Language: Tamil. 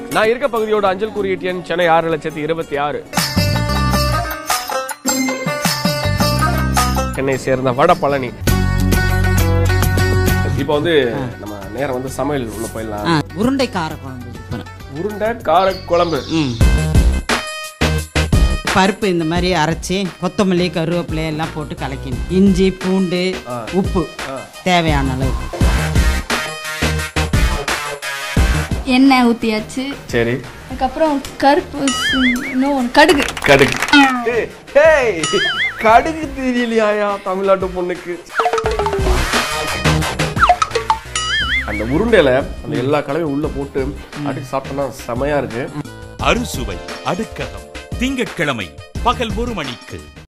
நான் இருக்க பகுதியோட அஞ்சல் குறியீட்டு எண் சென்னை ஆறு லட்சத்தி இருபத்தி ஆறு சென்னை சேர்ந்த வட பழனி இப்போ வந்து நம்ம நேரம் வந்து சமையல் உள்ள போயிடலாம் ஆ, உருண்டை கார குழம்பு வைப்பேன். உருண்டை கார குழம்பு ம் பருப்பு இந்த மாதிரி அரைச்சி கொத்தமல்லி கருவேப்பிலை எல்லாம் போட்டு கலக்கணும் இஞ்சி பூண்டு உப்பு தேவையான அளவு எண்ணெய் ஊற்றியாச்சு சரி அதுக்கப்புறம் கருப்பு ஸ்- இன்னும் கடுகு கடுகு ஏய், ஏய், கடுகு தெரியலையாயா தமிழ்நாட்டு பொண்ணுக்கு அந்த உருண்டையில அந்த எல்லா கலவையும் உள்ள போட்டு அடிச்சு சாப்பிட்டோம்னா செமையா இருக்கு அறுசுவை அடுக்ககம் திங்கட்கிழமை பகல் ஒரு மணிக்கு